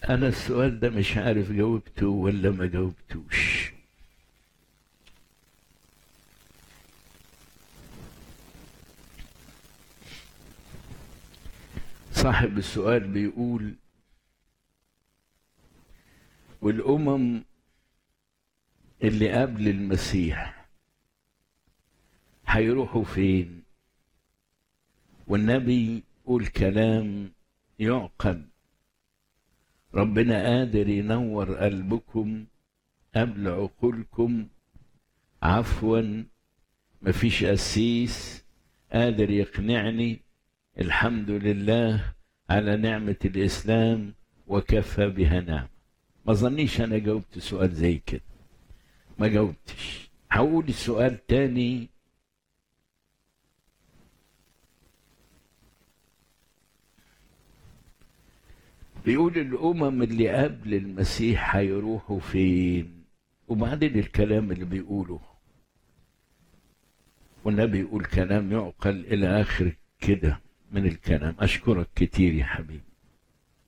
أنا السؤال ده مش عارف جاوبته ولا ما جاوبتوش صاحب السؤال بيقول والأمم اللي قبل المسيح هيروحوا فين والنبي يقول كلام يعقل ربنا قادر ينور قلبكم قبل عقولكم عفوا مفيش قسيس قادر يقنعني الحمد لله على نعمة الإسلام وكفى بها نعمة ما ظنيش أنا جاوبت سؤال زي كده ما جاوبتش هقول السؤال تاني بيقول الأمم اللي قبل المسيح هيروحوا فين وبعدين الكلام اللي بيقوله والنبي يقول كلام يعقل إلى آخر كده من الكلام أشكرك كتير يا حبيبي